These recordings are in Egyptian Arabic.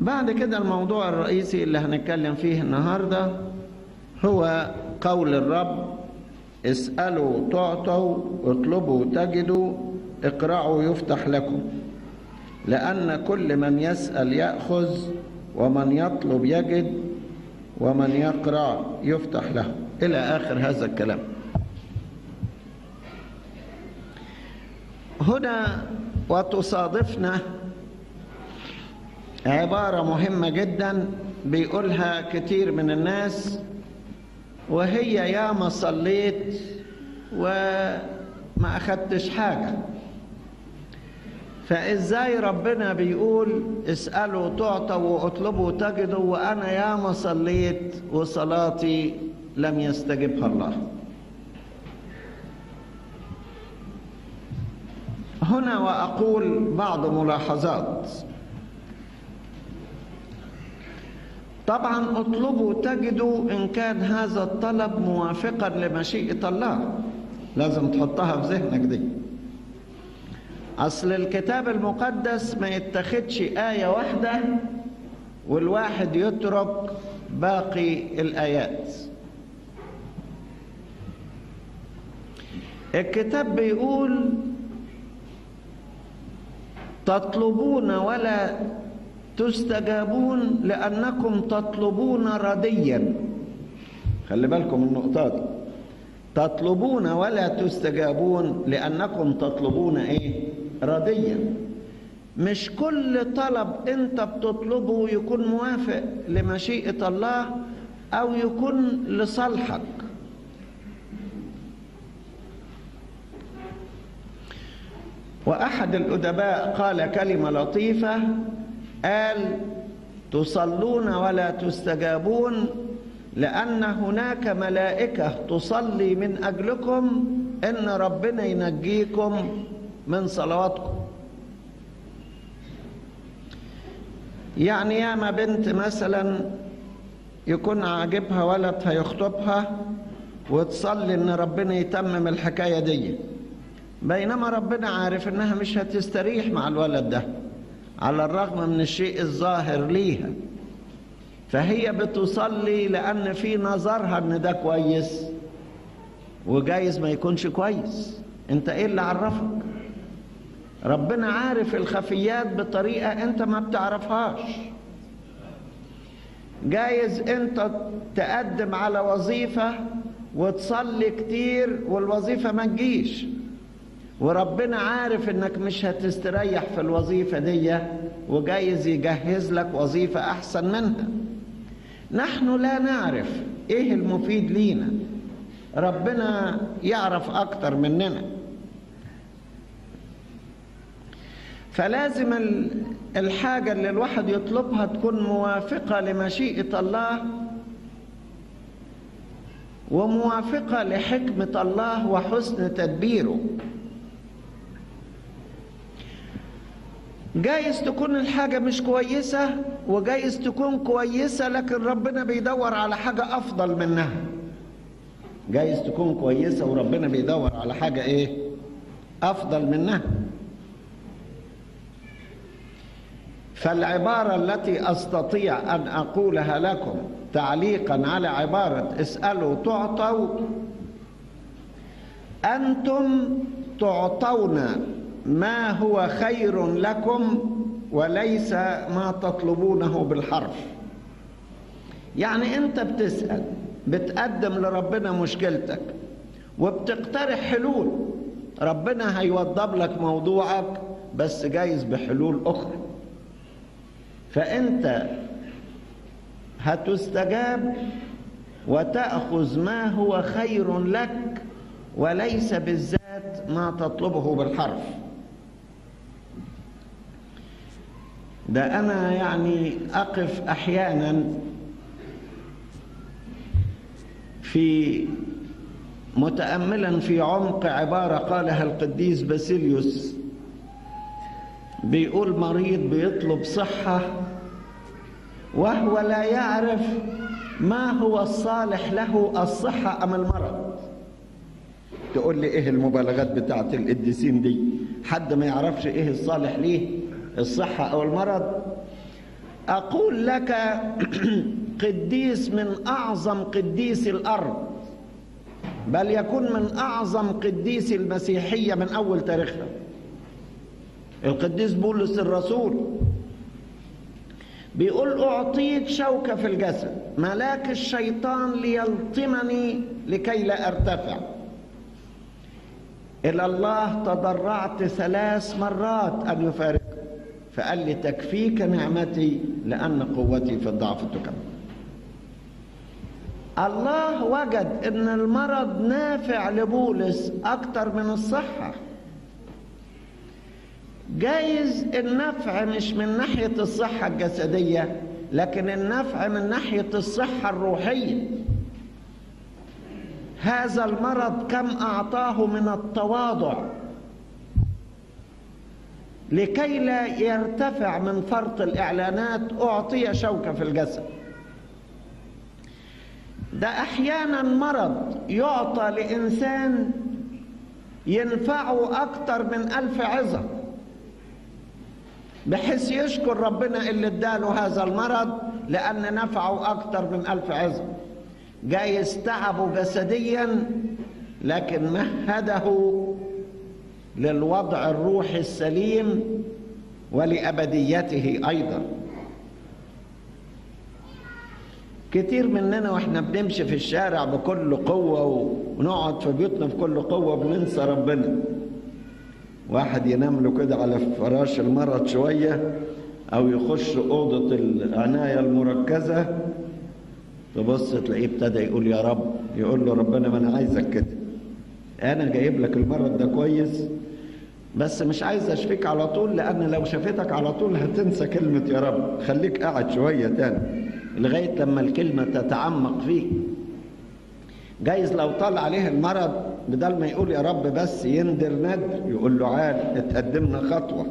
بعد كده الموضوع الرئيسي اللي هنتكلم فيه النهارده هو قول الرب اسألوا تعطوا اطلبوا تجدوا اقرعوا يفتح لكم لأن كل من يسأل يأخذ ومن يطلب يجد ومن يقرع يفتح له إلى آخر هذا الكلام هنا وتصادفنا عبارة مهمة جدا بيقولها كتير من الناس وهي يا ما صليت وما أخدتش حاجة فإزاي ربنا بيقول اسألوا تعطوا واطلبوا تجدوا وأنا يا ما صليت وصلاتي لم يستجبها الله هنا وأقول بعض ملاحظات طبعا اطلبوا تجدوا إن كان هذا الطلب موافقا لمشيئة الله لازم تحطها في ذهنك دي أصل الكتاب المقدس ما يتخدش آية واحدة والواحد يترك باقي الآيات الكتاب بيقول تطلبون ولا تستجابون لأنكم تطلبون رديا خلي بالكم من النقطة دي تطلبون ولا تستجابون لأنكم تطلبون إيه رديا مش كل طلب أنت بتطلبه يكون موافق لمشيئة الله أو يكون لصالحك وأحد الأدباء قال كلمة لطيفة قال تصلون ولا تستجابون لأن هناك ملائكة تصلي من أجلكم إن ربنا ينجيكم من صلواتكم يعني ياما بنت مثلا يكون عاجبها ولد هيخطبها وتصلي ان ربنا يتمم الحكايه دي بينما ربنا عارف انها مش هتستريح مع الولد ده على الرغم من الشيء الظاهر ليها فهي بتصلي لأن في نظرها إن ده كويس وجايز ما يكونش كويس أنت إيه اللي عرفك ربنا عارف الخفيات بطريقة أنت ما بتعرفهاش جايز أنت تقدم على وظيفة وتصلي كتير والوظيفة ما تجيش وربنا عارف انك مش هتستريح في الوظيفة دي وجايز يجهز لك وظيفة احسن منها نحن لا نعرف ايه المفيد لينا ربنا يعرف اكتر مننا فلازم الحاجة اللي الواحد يطلبها تكون موافقة لمشيئة الله وموافقة لحكمة الله وحسن تدبيره جايز تكون الحاجة مش كويسة وجايز تكون كويسة لكن ربنا بيدور على حاجة أفضل منها جايز تكون كويسة وربنا بيدور على حاجة إيه أفضل منها فالعبارة التي أستطيع أن أقولها لكم تعليقا على عبارة اسألوا تعطوا أنتم تعطون ما هو خير لكم وليس ما تطلبونه بالحرف يعني انت بتسأل بتقدم لربنا مشكلتك وبتقترح حلول ربنا هيوضب لك موضوعك بس جايز بحلول أخرى فأنت هتستجاب وتأخذ ما هو خير لك وليس بالذات ما تطلبه بالحرف ده أنا يعني أقف أحيانا في متأملا في عمق عبارة قالها القديس باسيليوس بيقول مريض بيطلب صحة وهو لا يعرف ما هو الصالح له الصحة أم المرض تقول لي إيه المبالغات بتاعت القديسين دي حد ما يعرفش إيه الصالح ليه الصحة أو المرض أقول لك قديس من أعظم قديس الأرض بل يكون من أعظم قديس المسيحية من أول تاريخها القديس بولس الرسول بيقول أعطيت شوكة في الجسد ملاك الشيطان ليلطمني لكي لا أرتفع إلى الله تضرعت ثلاث مرات أن يفارق فقال لي تكفيك نعمتي لأن قوتي في الضعف تكمل الله وجد ان المرض نافع لبولس اكتر من الصحة جايز النفع مش من ناحية الصحة الجسدية لكن النفع من ناحية الصحة الروحية هذا المرض كم أعطاه من التواضع لكي لا يرتفع من فرط الإعلانات أعطي شوكة في الجسد ده احيانا مرض يعطى لانسان ينفعه اكتر من الف عظة بحيث يشكر ربنا اللي اداله هذا المرض لان نفعه اكتر من الف عظة جايز تعبه جسديا لكن مهده للوضع الروحي السليم ولابديته ايضا كتير مننا واحنا بنمشي في الشارع بكل قوة ونقعد في بيوتنا بكل قوة بننسى ربنا واحد ينام له كده على فراش المرض شوية أو يخش أوضة العناية المركزة تبص تلاقيه ابتدى يقول يا رب يقول له ربنا ما أنا عايزك كده أنا جايب لك المرض ده كويس بس مش عايز أشفيك على طول لأن لو شفيتك على طول هتنسى كلمة يا رب خليك قاعد شوية تاني لغاية لما الكلمة تتعمق فيك جايز لو طال عليه المرض بدل ما يقول يا رب بس يندر ندر يقول له عال اتقدمنا خطوة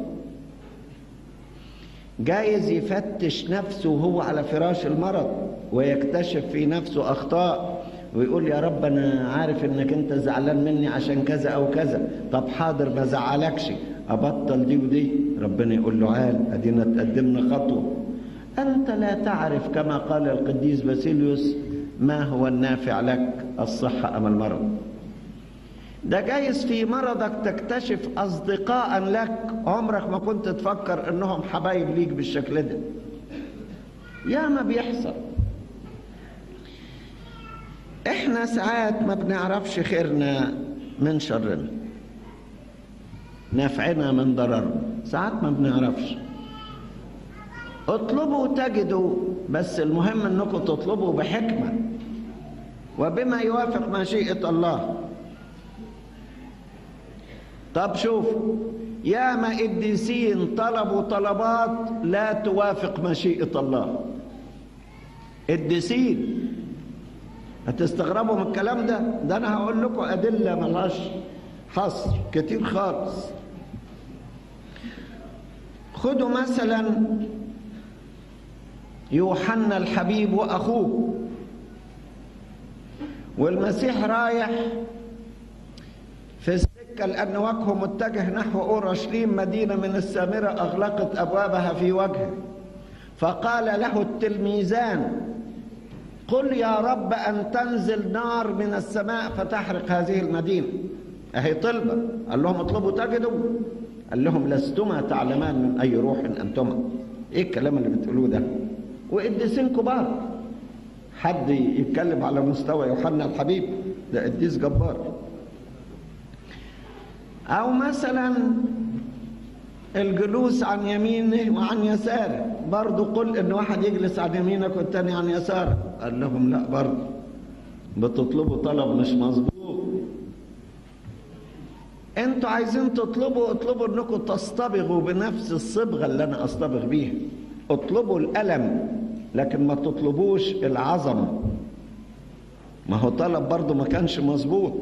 جايز يفتش نفسه وهو على فراش المرض ويكتشف في نفسه أخطاء ويقول يا رب أنا عارف إنك أنت زعلان مني عشان كذا أو كذا طب حاضر ما زعلكش أبطل دي ودي ربنا يقول له عال أدينا تقدمنا خطوة أنت لا تعرف كما قال القديس باسيليوس ما هو النافع لك الصحة أم المرض ده جايز في مرضك تكتشف أصدقاء لك عمرك ما كنت تفكر أنهم حبايب ليك بالشكل ده يا ما بيحصل احنا ساعات ما بنعرفش خيرنا من شرنا نفعنا من ضررنا ساعات ما بنعرفش اطلبوا تجدوا بس المهم انكم تطلبوا بحكمة وبما يوافق مشيئة الله طب شوف يا ما قديسين طلبوا طلبات لا توافق مشيئة الله قديسين هتستغربوا من الكلام ده ده انا هقول لكم ادله ملهاش حصر كتير خالص خدوا مثلا يوحنا الحبيب واخوه والمسيح رايح في السكه لان وجهه متجه نحو اورشليم مدينه من السامره اغلقت ابوابها في وجهه فقال له التلميذان قل يا رب أن تنزل نار من السماء فتحرق هذه المدينة أهي طلبة قال لهم اطلبوا تجدوا قال لهم لستما تعلمان من أي روح أنتما إيه الكلام اللي بتقولوه ده وقديسين كبار حد يتكلم على مستوى يوحنا الحبيب ده قديس جبار أو مثلا الجلوس عن يمينه وعن يساره برضه قل ان واحد يجلس عن يمينك والتاني عن يسارك قال لهم لا برضه بتطلبوا طلب مش مظبوط انتوا عايزين تطلبوا اطلبوا انكم تصطبغوا بنفس الصبغه اللي انا اصطبغ بيها اطلبوا الالم لكن ما تطلبوش العظمه ما هو طلب برضه ما كانش مظبوط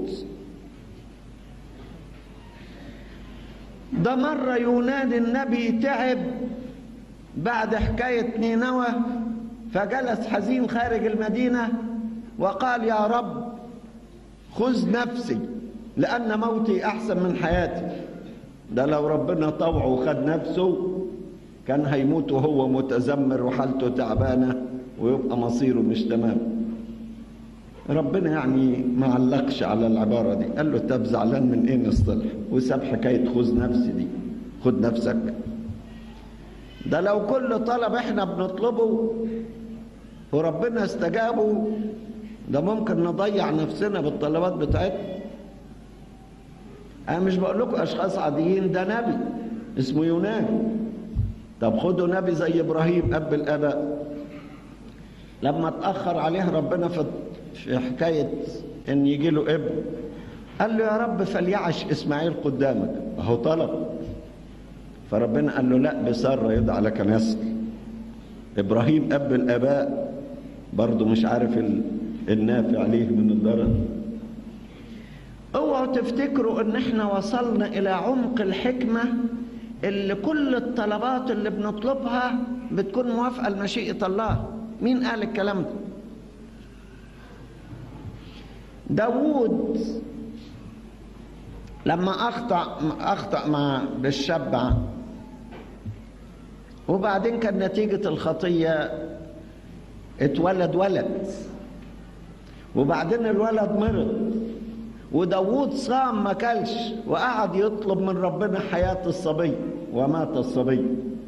ده مرة يونان النبي تعب بعد حكاية نينوى فجلس حزين خارج المدينة وقال يا رب خذ نفسي لأن موتي أحسن من حياتي ده لو ربنا طوعه وخد نفسه كان هيموت وهو متذمر وحالته تعبانة ويبقى مصيره مش تمام ربنا يعني ما علقش على العبارة دي قال له طب زعلان من ايه نصطلح وساب حكاية خذ نفسي دي خد نفسك ده لو كل طلب احنا بنطلبه وربنا استجابه ده ممكن نضيع نفسنا بالطلبات بتاعتنا انا مش بقول لكم اشخاص عاديين ده نبي اسمه يونان طب خدوا نبي زي ابراهيم اب الاباء لما اتاخر عليه ربنا في في حكايه ان يجي له ابن قال له يا رب فليعش اسماعيل قدامك اهو طلب فربنا قال له لا بساره يدعى لك نسل ابراهيم اب الاباء برضه مش عارف النافع ليه من الضرر اوعوا تفتكروا ان احنا وصلنا الى عمق الحكمه اللي كل الطلبات اللي بنطلبها بتكون موافقه لمشيئه الله مين قال الكلام ده داوود لما اخطا اخطا مع بالشبع وبعدين كان نتيجه الخطيه اتولد ولد وبعدين الولد مرض وداوود صام ما كلش وقعد يطلب من ربنا حياة الصبي ومات الصبي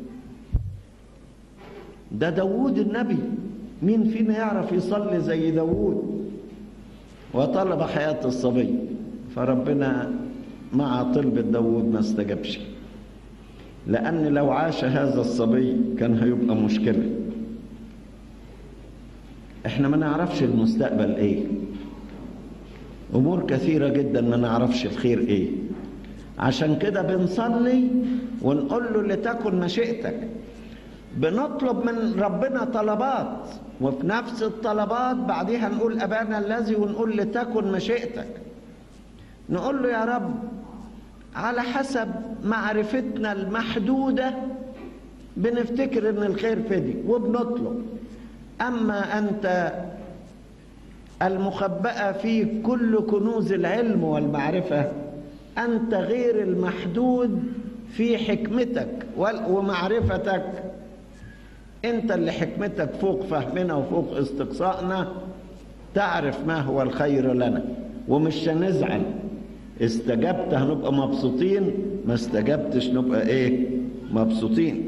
ده داوود النبي مين فينا يعرف يصلي زي داوود وطلب حياة الصبي فربنا مع طلب داوود ما استجابش لأن لو عاش هذا الصبي كان هيبقى مشكلة احنا ما نعرفش المستقبل ايه امور كثيره جدا ما نعرفش الخير ايه عشان كده بنصلي ونقول له لتكن مشيئتك بنطلب من ربنا طلبات وفي نفس الطلبات بعديها نقول ابانا الذي ونقول لتكن مشيئتك نقول له يا رب على حسب معرفتنا المحدوده بنفتكر ان الخير في دي وبنطلب اما انت المخبأة في كل كنوز العلم والمعرفة أنت غير المحدود في حكمتك ومعرفتك أنت اللي حكمتك فوق فهمنا وفوق استقصائنا تعرف ما هو الخير لنا ومش هنزعل استجبت هنبقى مبسوطين ما استجبتش نبقى ايه مبسوطين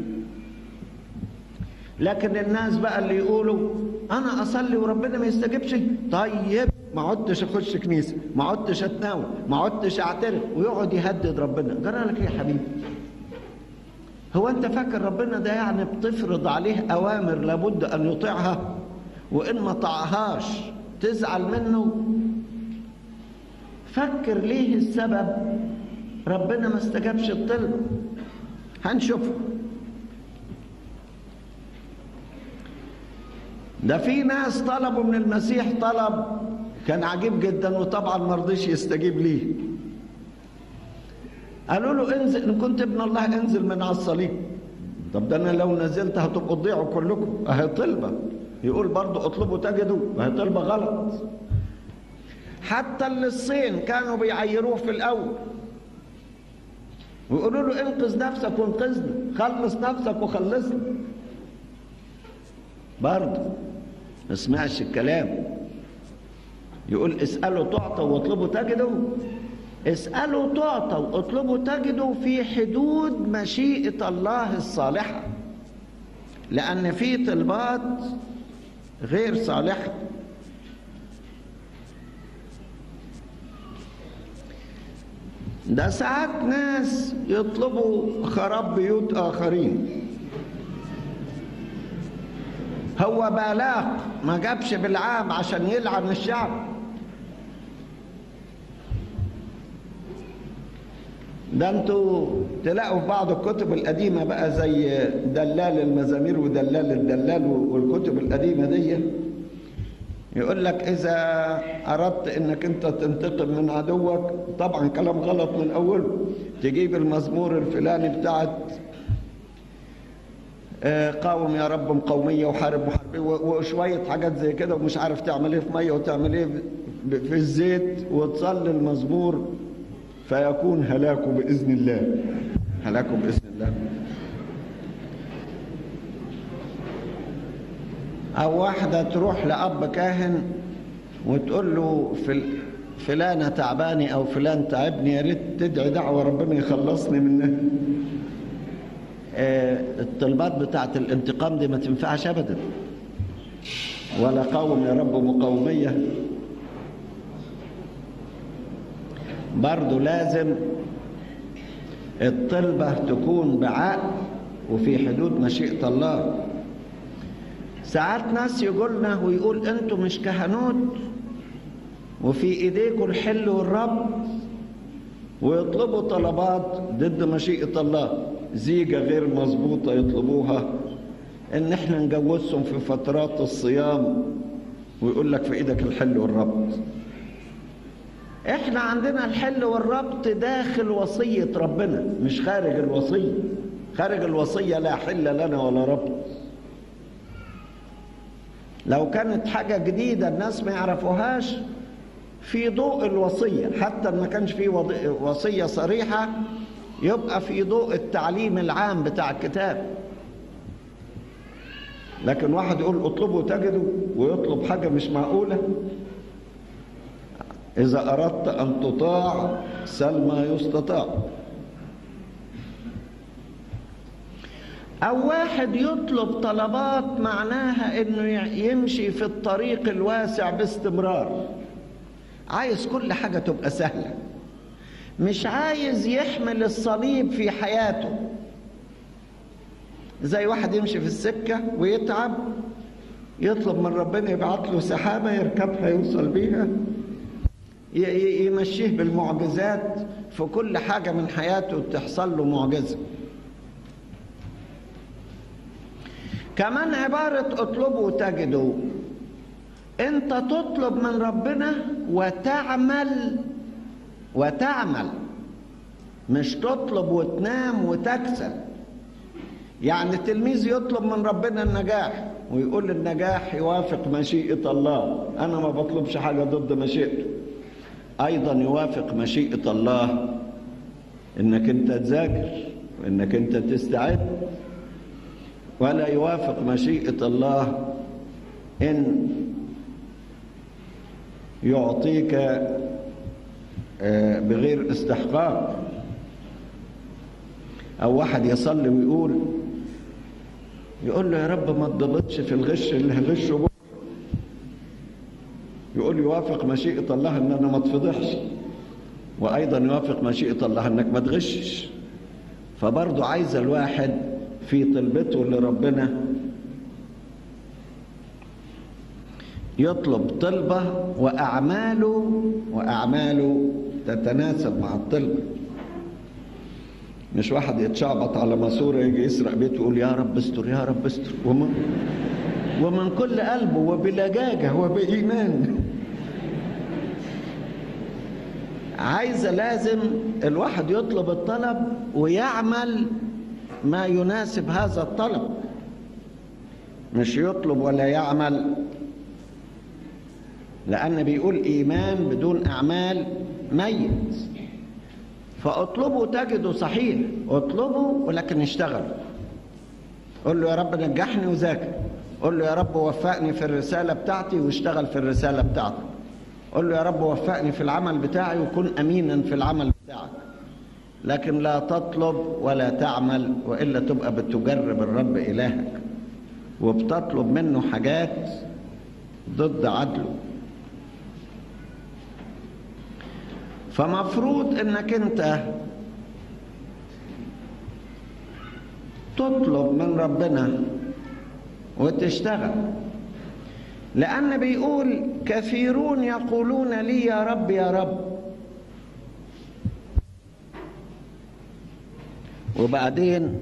لكن الناس بقى اللي يقولوا انا اصلي وربنا ما يستجيبش طيب ما عدتش اخش كنيسه ما عدتش اتناول ما عدتش اعترف ويقعد يهدد ربنا جرى لك ايه يا حبيبي هو انت فاكر ربنا ده يعني بتفرض عليه اوامر لابد ان يطيعها وان ما طاعهاش تزعل منه فكر ليه السبب ربنا ما استجابش الطلب هنشوفه ده في ناس طلبوا من المسيح طلب كان عجيب جدا وطبعا ما رضيش يستجيب ليه قالوا له انزل ان كنت ابن الله انزل من على الصليب طب ده انا لو نزلت هتبقوا تضيعوا كلكم اهي طلبه يقول برضه اطلبوا تجدوا اهي طلبه غلط حتى اللي الصين كانوا بيعيروه في الاول ويقولوا له انقذ نفسك وانقذنا خلص نفسك وخلصنا برضه ما سمعش الكلام يقول اسألوا تعطوا واطلبوا تجدوا اسألوا تعطوا واطلبوا تجدوا في حدود مشيئة الله الصالحة لأن في طلبات غير صالحة ده ساعات ناس يطلبوا خراب بيوت آخرين هو بالاق ما جابش بالعام عشان يلعن الشعب ده انتوا تلاقوا في بعض الكتب القديمة بقى زي دلال المزامير ودلال الدلال والكتب القديمة دي يقول لك إذا أردت إنك أنت تنتقم من عدوك طبعا كلام غلط من أوله تجيب المزمور الفلاني بتاعت قاوم يا رب مقومية وحارب محاربية وشوية حاجات زي كده ومش عارف تعمل ايه في مية وتعمل ايه في الزيت وتصلي المزمور فيكون هلاكه بإذن الله هلاكه بإذن الله أو واحدة تروح لأب كاهن وتقول له في فلانة تعباني أو فلان تعبني يا ريت تدعي دعوة ربنا يخلصني منها آه الطلبات بتاعت الانتقام دي ما تنفعش أبدا ولا قوم يا رب مقاومية برضو لازم الطلبة تكون بعقل وفي حدود مشيئة الله ساعات ناس يقولنا ويقول انتوا مش كهنوت وفي ايديكم الحل والرب ويطلبوا طلبات ضد مشيئة الله زيجة غير مظبوطة يطلبوها ان احنا نجوزهم في فترات الصيام ويقول لك في ايدك الحل والربط احنا عندنا الحل والربط داخل وصية ربنا مش خارج الوصية خارج الوصية لا حل لنا ولا ربط لو كانت حاجة جديدة الناس ما يعرفوهاش في ضوء الوصية حتى ما كانش في وصية صريحة يبقى في ضوء التعليم العام بتاع الكتاب لكن واحد يقول اطلبوا تجدوا ويطلب حاجة مش معقولة إذا أردت أن تطاع سل ما يستطاع أو واحد يطلب طلبات معناها إنه يمشي في الطريق الواسع باستمرار عايز كل حاجة تبقى سهلة مش عايز يحمل الصليب في حياته زي واحد يمشي في السكة ويتعب يطلب من ربنا يبعت له سحابة يركبها يوصل بيها يمشيه بالمعجزات في كل حاجة من حياته تحصل له معجزة كمان عبارة اطلبوا تجدوا انت تطلب من ربنا وتعمل وتعمل مش تطلب وتنام وتكسل يعني التلميذ يطلب من ربنا النجاح ويقول النجاح يوافق مشيئة الله أنا ما بطلبش حاجة ضد مشيئته أيضا يوافق مشيئة الله إنك أنت تذاكر وإنك أنت تستعد ولا يوافق مشيئة الله إن يعطيك بغير استحقاق أو واحد يصلي ويقول يقول له يا رب ما تضبطش في الغش اللي هغشه بكره يقول يوافق مشيئة الله ان انا ما اتفضحش وايضا يوافق مشيئة الله انك ما تغشش فبرضه عايز الواحد في طلبته لربنا يطلب طلبة وأعماله وأعماله تتناسب مع الطلبة مش واحد يتشعبط على ماسورة يجي يسرق بيته ويقول يا رب استر يا رب استر ومن, ومن كل قلبه وبلجاجة وبإيمان عايزة لازم الواحد يطلب الطلب ويعمل ما يناسب هذا الطلب مش يطلب ولا يعمل لأن بيقول إيمان بدون أعمال ميت فاطلبوا تجدوا صحيح اطلبوا ولكن اشتغلوا قول له يا رب نجحني وذاكر قول له يا رب وفقني في الرسالة بتاعتي واشتغل في الرسالة بتاعتي قول له يا رب وفقني في العمل بتاعي وكن أمينا في العمل بتاعك لكن لا تطلب ولا تعمل وإلا تبقى بتجرب الرب إلهك وبتطلب منه حاجات ضد عدله فمفروض انك انت تطلب من ربنا وتشتغل لأن بيقول كثيرون يقولون لي يا رب يا رب وبعدين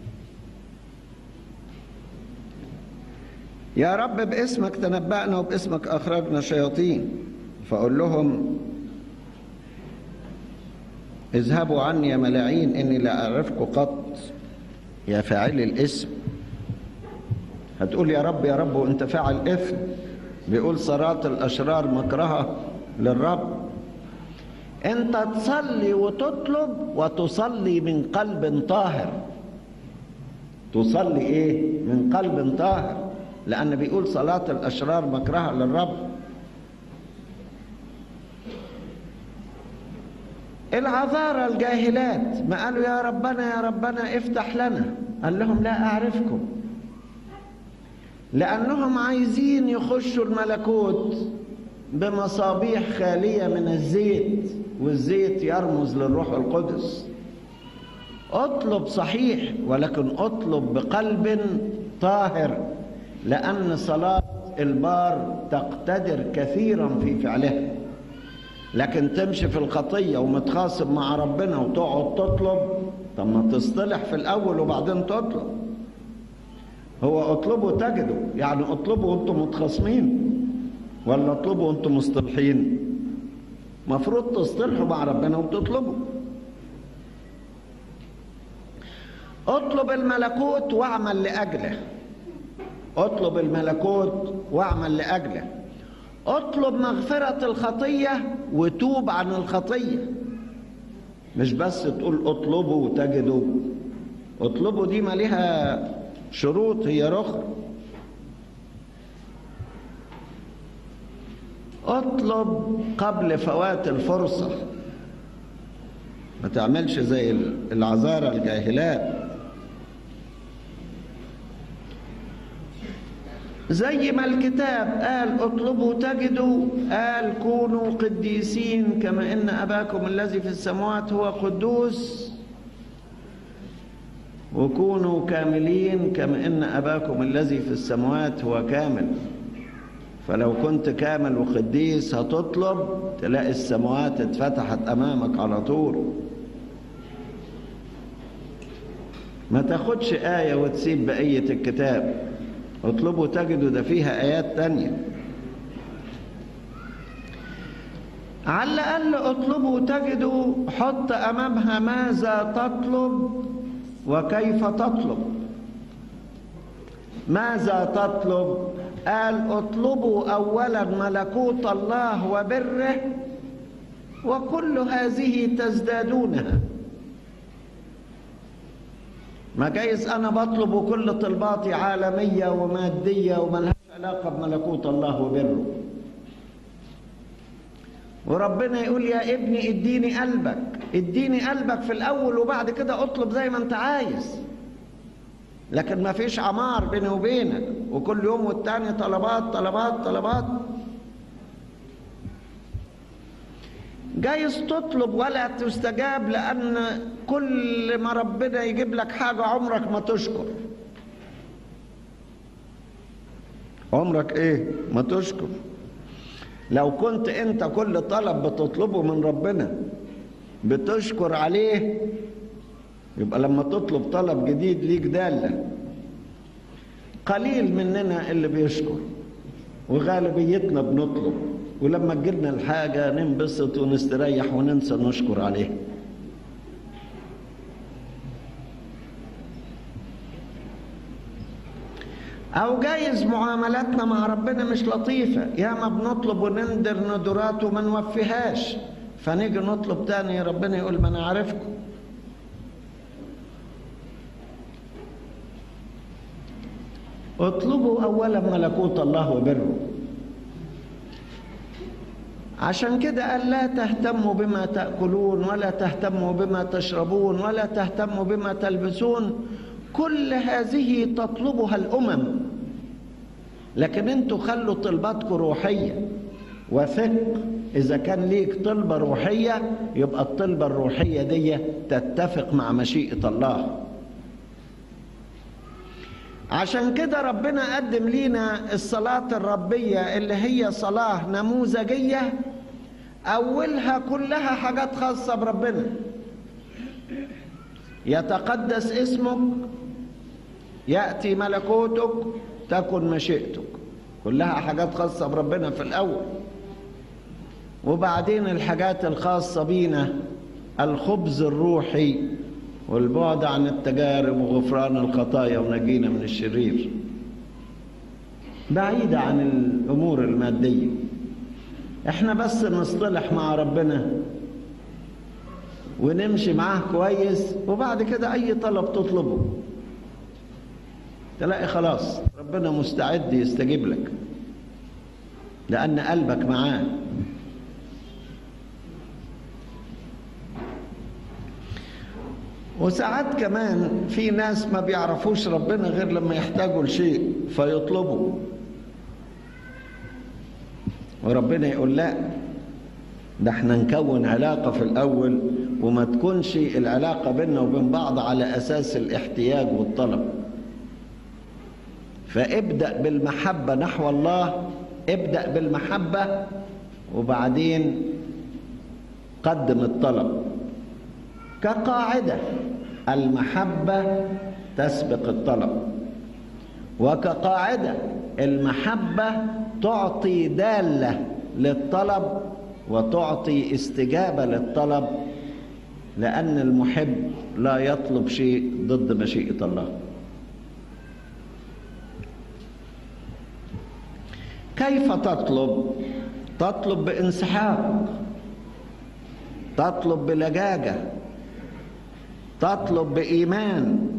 يا رب باسمك تنبأنا وباسمك أخرجنا شياطين فأقول لهم اذهبوا عني يا ملاعين إني لا أعرفكم قط يا فاعل الاسم هتقول يا رب يا رب وانت فاعل اثم بيقول صلاة الأشرار مكرهة للرب انت تصلي وتطلب وتصلي من قلب طاهر تصلي ايه من قلب طاهر لأن بيقول صلاة الأشرار مكرهة للرب العذارى الجاهلات ما قالوا يا ربنا يا ربنا افتح لنا قال لهم لا أعرفكم لأنهم عايزين يخشوا الملكوت بمصابيح خالية من الزيت والزيت يرمز للروح القدس اطلب صحيح ولكن اطلب بقلب طاهر لأن صلاة البار تقتدر كثيرا في فعلها لكن تمشي في الخطية ومتخاصم مع ربنا وتقعد تطلب طب ما تصطلح في الأول وبعدين تطلب هو اطلبوا تجدوا يعني اطلبوا وانتم متخاصمين ولا اطلبوا وانتم مصطلحين مفروض تصطلحوا مع ربنا وتطلبوا اطلب الملكوت واعمل لأجله اطلب الملكوت واعمل لأجله اطلب مغفرة الخطية وتوب عن الخطية مش بس تقول اطلبوا وتجدوا اطلبوا دي ما لها شروط هي رخر اطلب قبل فوات الفرصة ما تعملش زي العذارى الجاهلات زي ما الكتاب قال اطلبوا تجدوا قال كونوا قديسين كما ان اباكم الذي في السماوات هو قدوس وكونوا كاملين كما ان اباكم الذي في السماوات هو كامل فلو كنت كامل وقديس هتطلب تلاقي السماوات اتفتحت امامك على طول ما تاخدش آية وتسيب بقية الكتاب اطلبوا تجدوا ده فيها آيات تانية على الأقل اطلبوا تجدوا حط أمامها ماذا تطلب وكيف تطلب ماذا تطلب قال اطلبوا أولا ملكوت الله وبره وكل هذه تزدادونها ما جايز أنا بطلب وكل طلباتي عالمية ومادية وملهاش علاقة بملكوت الله وبره وربنا يقول يا ابني اديني قلبك اديني قلبك في الأول وبعد كده اطلب زي ما انت عايز لكن ما فيش عمار بيني وبينك وكل يوم والتاني طلبات طلبات طلبات جايز تطلب ولا تستجاب لأن كل ما ربنا يجيب لك حاجة عمرك ما تشكر عمرك ايه ما تشكر لو كنت انت كل طلب بتطلبه من ربنا بتشكر عليه يبقى لما تطلب طلب جديد ليك دالة قليل مننا اللي بيشكر وغالبيتنا بنطلب ولما تجيلنا الحاجة ننبسط ونستريح وننسى نشكر عليها أو جايز معاملاتنا مع ربنا مش لطيفة ياما بنطلب ونندر ندرات وما نوفيهاش فنيجي نطلب تاني ربنا يقول ما أنا عارفكم اطلبوا أولا ملكوت الله وبره عشان كده قال لا تهتموا بما تأكلون ولا تهتموا بما تشربون ولا تهتموا بما تلبسون كل هذه تطلبها الأمم لكن انتوا خلوا طلباتكم روحية وثق إذا كان ليك طلبة روحية يبقى الطلبة الروحية دي تتفق مع مشيئة الله عشان كده ربنا قدم لينا الصلاة الربية اللي هي صلاة نموذجية أولها كلها حاجات خاصة بربنا يتقدس اسمك يأتي ملكوتك تكن مشيئتك كلها حاجات خاصة بربنا في الأول وبعدين الحاجات الخاصة بينا الخبز الروحي والبعد عن التجارب وغفران الخطايا ونجينا من الشرير بعيدة عن الأمور المادية احنا بس نصطلح مع ربنا ونمشي معاه كويس وبعد كده أي طلب تطلبه تلاقي خلاص ربنا مستعد يستجيب لك لأن قلبك معاه وساعات كمان في ناس ما بيعرفوش ربنا غير لما يحتاجوا لشيء فيطلبوا وربنا يقول لا ده احنا نكون علاقة في الأول وما تكونش العلاقة بيننا وبين بعض على أساس الاحتياج والطلب فابدأ بالمحبة نحو الله ابدأ بالمحبة وبعدين قدم الطلب كقاعدة المحبة تسبق الطلب وكقاعدة المحبة تعطي دالة للطلب وتعطي استجابة للطلب لأن المحب لا يطلب شيء ضد مشيئة الله كيف تطلب تطلب بانسحاق تطلب بلجاجه تطلب بايمان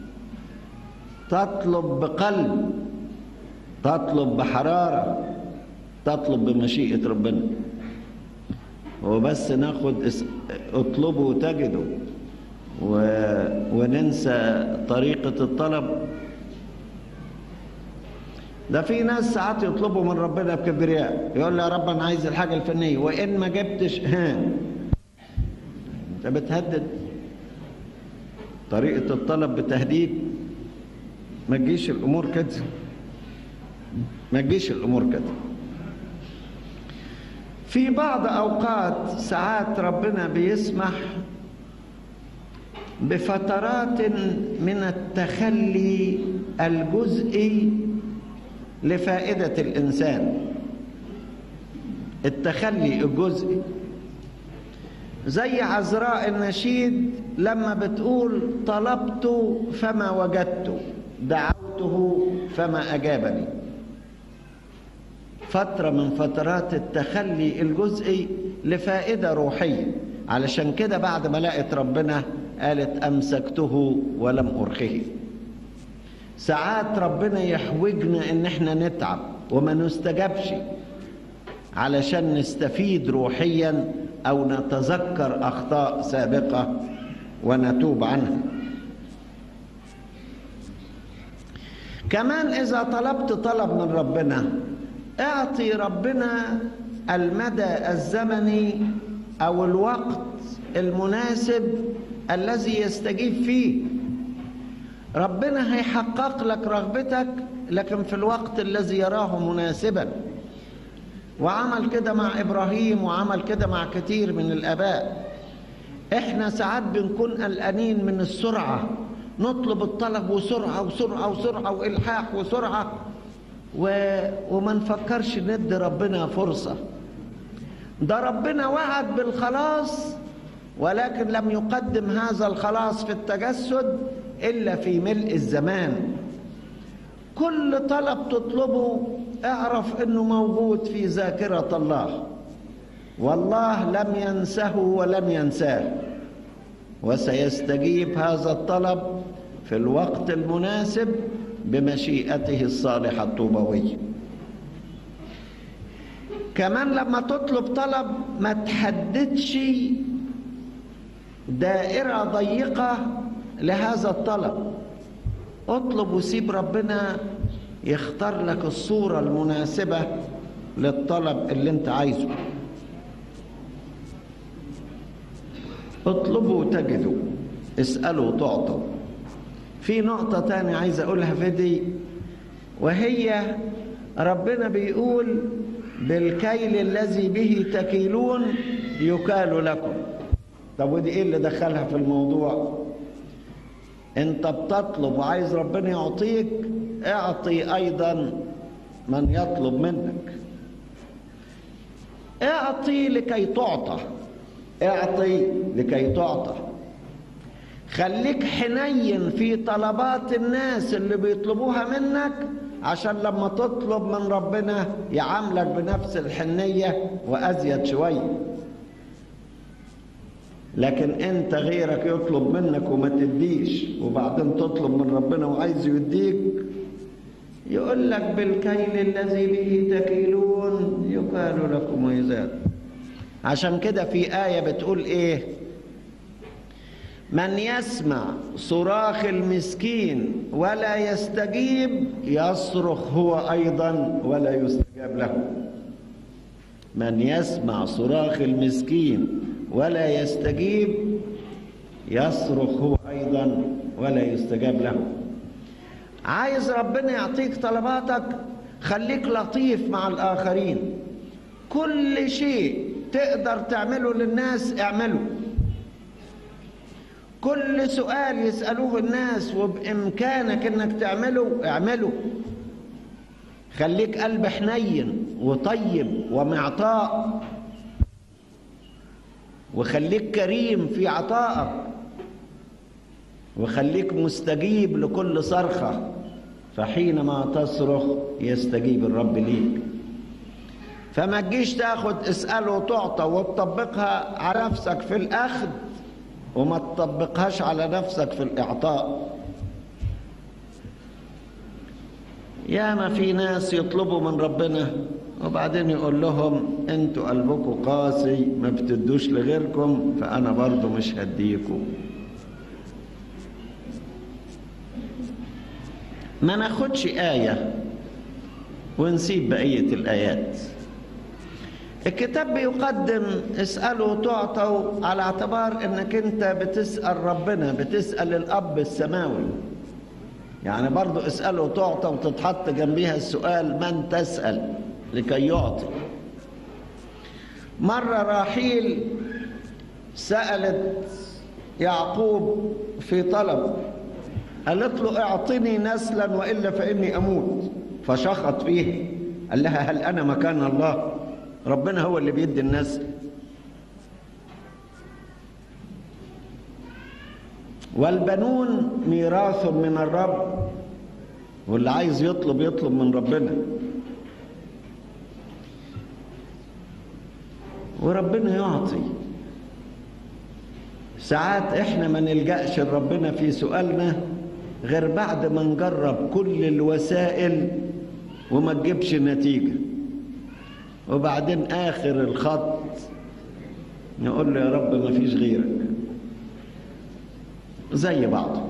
تطلب بقلب تطلب بحراره تطلب بمشيئه ربنا وبس ناخد اس... اطلبوا تجدوا و... وننسى طريقه الطلب ده في ناس ساعات يطلبوا من ربنا بكبرياء يقول له يا رب انا عايز الحاجه الفنيه وان ما جبتش ها انت بتهدد طريقه الطلب بتهديد ما تجيش الامور كده ما تجيش الامور كده في بعض اوقات ساعات ربنا بيسمح بفترات من التخلي الجزئي لفائدة الإنسان التخلي الجزئي زي عذراء النشيد لما بتقول طلبت فما وجدت دعوته فما أجابني فترة من فترات التخلي الجزئي لفائدة روحية علشان كده بعد ما لقت ربنا قالت أمسكته ولم أرخيه ساعات ربنا يحوجنا ان احنا نتعب وما نستجبش علشان نستفيد روحيا او نتذكر اخطاء سابقه ونتوب عنها كمان اذا طلبت طلب من ربنا اعطي ربنا المدى الزمني او الوقت المناسب الذي يستجيب فيه ربنا هيحقق لك رغبتك لكن في الوقت الذي يراه مناسبا وعمل كده مع ابراهيم وعمل كده مع كتير من الاباء احنا ساعات بنكون قلقانين من السرعه نطلب الطلب وسرعه وسرعه وسرعه والحاح وسرعه و... وما نفكرش ندي ربنا فرصه ده ربنا وعد بالخلاص ولكن لم يقدم هذا الخلاص في التجسد إلا في ملء الزمان كل طلب تطلبه اعرف أنه موجود في ذاكرة الله والله لم ينسه ولم ينساه وسيستجيب هذا الطلب في الوقت المناسب بمشيئته الصالحة الطوبوية كمان لما تطلب طلب ما تحددش دائرة ضيقة لهذا الطلب اطلب وسيب ربنا يختار لك الصورة المناسبة للطلب اللي انت عايزه اطلبوا تجدوا اسألوا تعطوا في نقطة تانية عايز اقولها في دي وهي ربنا بيقول بالكيل الذي به تكيلون يكال لكم طب ودي ايه اللي دخلها في الموضوع انت بتطلب وعايز ربنا يعطيك اعطي ايضا من يطلب منك اعطي لكي تعطى اعطي لكي تعطى خليك حنين في طلبات الناس اللي بيطلبوها منك عشان لما تطلب من ربنا يعاملك بنفس الحنية وأزيد شوية لكن انت غيرك يطلب منك وما تديش وبعدين تطلب من ربنا وعايز يديك يقول لك بالكيل الذي به تكيلون يقال لكم ويزاد عشان كده في آية بتقول إيه من يسمع صراخ المسكين ولا يستجيب يصرخ هو أيضا ولا يستجاب له من يسمع صراخ المسكين ولا يستجيب يصرخ هو أيضا ولا يستجاب له عايز ربنا يعطيك طلباتك خليك لطيف مع الآخرين كل شيء تقدر تعمله للناس اعمله كل سؤال يسألوه الناس وبإمكانك انك تعمله اعمله خليك قلب حنين وطيب ومعطاء وخليك كريم في عطائك وخليك مستجيب لكل صرخة فحينما تصرخ يستجيب الرب ليك فما تجيش تاخد اسأله وتعطى وتطبقها على نفسك في الأخذ وما تطبقهاش على نفسك في الإعطاء ياما في ناس يطلبوا من ربنا وبعدين يقول لهم انتوا قلبكم قاسي ما بتدوش لغيركم فأنا برضو مش هديكم ما ناخدش آية ونسيب بقية الآيات الكتاب بيقدم اسألوا تعطوا على اعتبار انك انت بتسأل ربنا بتسأل الأب السماوي يعني برضو اسألوا تعطى وتتحط جنبيها السؤال من تسأل لكي يعطي مرة راحيل سألت يعقوب في طلب قالت له اعطني نسلا وإلا فإني أموت فشخط فيه قال لها هل أنا مكان الله ربنا هو اللي بيدي النسل والبنون ميراث من الرب واللي عايز يطلب يطلب من ربنا وربنا يعطي ساعات احنا ما نلجأش لربنا في سؤالنا غير بعد ما نجرب كل الوسائل وما تجيبش نتيجة وبعدين آخر الخط نقول له يا رب ما فيش غيرك زي بعض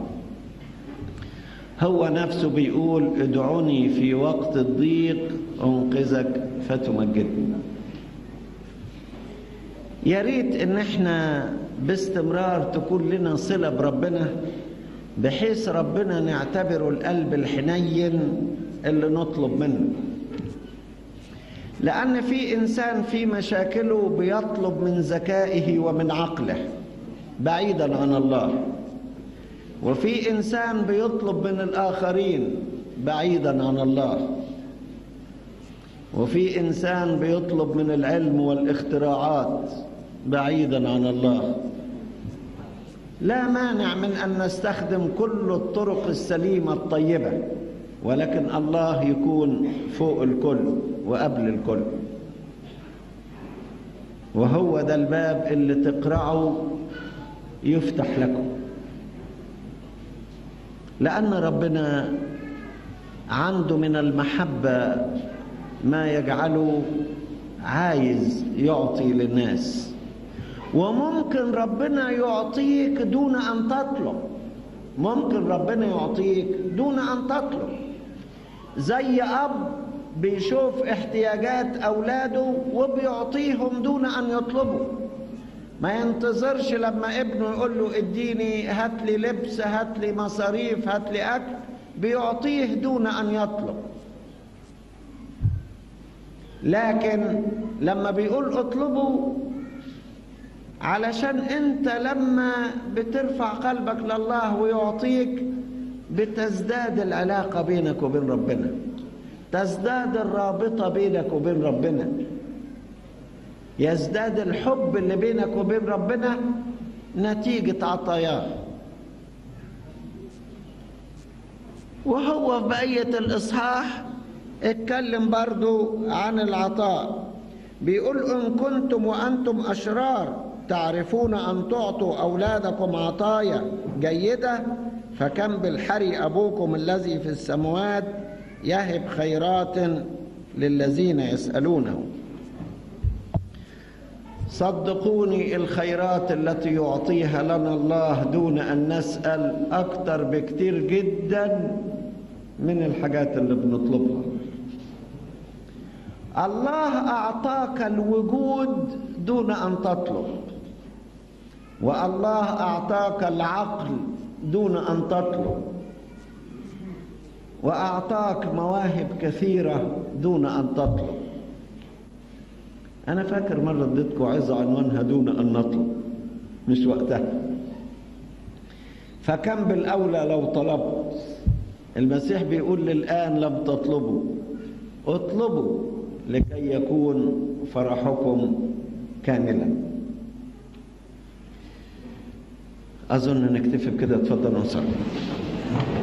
هو نفسه بيقول ادعوني في وقت الضيق انقذك فتمجدني يا ريت ان احنا باستمرار تكون لنا صله بربنا بحيث ربنا نعتبره القلب الحنين اللي نطلب منه لأن في إنسان في مشاكله بيطلب من ذكائه ومن عقله بعيدا عن الله وفي إنسان بيطلب من الآخرين بعيدا عن الله وفي إنسان بيطلب من العلم والاختراعات بعيدا عن الله لا مانع من أن نستخدم كل الطرق السليمة الطيبة ولكن الله يكون فوق الكل وقبل الكل وهو ده الباب اللي تقرعه يفتح لكم لأن ربنا عنده من المحبة ما يجعله عايز يعطي للناس وممكن ربنا يعطيك دون أن تطلب ممكن ربنا يعطيك دون أن تطلب زي أب بيشوف احتياجات أولاده وبيعطيهم دون أن يطلبوا ما ينتظرش لما ابنه يقول له اديني هات لي لبس هات لي مصاريف هات لي أكل بيعطيه دون أن يطلب لكن لما بيقول اطلبوا علشان انت لما بترفع قلبك لله ويعطيك بتزداد العلاقة بينك وبين ربنا تزداد الرابطة بينك وبين ربنا يزداد الحب اللي بينك وبين ربنا نتيجة عطاياه وهو في بقية الإصحاح اتكلم برضو عن العطاء بيقول إن كنتم وأنتم أشرار تعرفون أن تعطوا أولادكم عطايا جيدة فكم بالحري أبوكم الذي في السماوات يهب خيرات للذين يسألونه صدقوني الخيرات التي يعطيها لنا الله دون أن نسأل أكثر بكتير جدا من الحاجات اللي بنطلبها الله أعطاك الوجود دون أن تطلب والله أعطاك العقل دون أن تطلب وأعطاك مواهب كثيرة دون أن تطلب أنا فاكر مرة اديتكم عظة عنوانها دون أن نطلب مش وقتها فكم بالأولى لو طلبت المسيح بيقول للآن لم تطلبوا اطلبوا لكي يكون فرحكم كاملا أظن نكتفي بكده اتفضلوا نصلي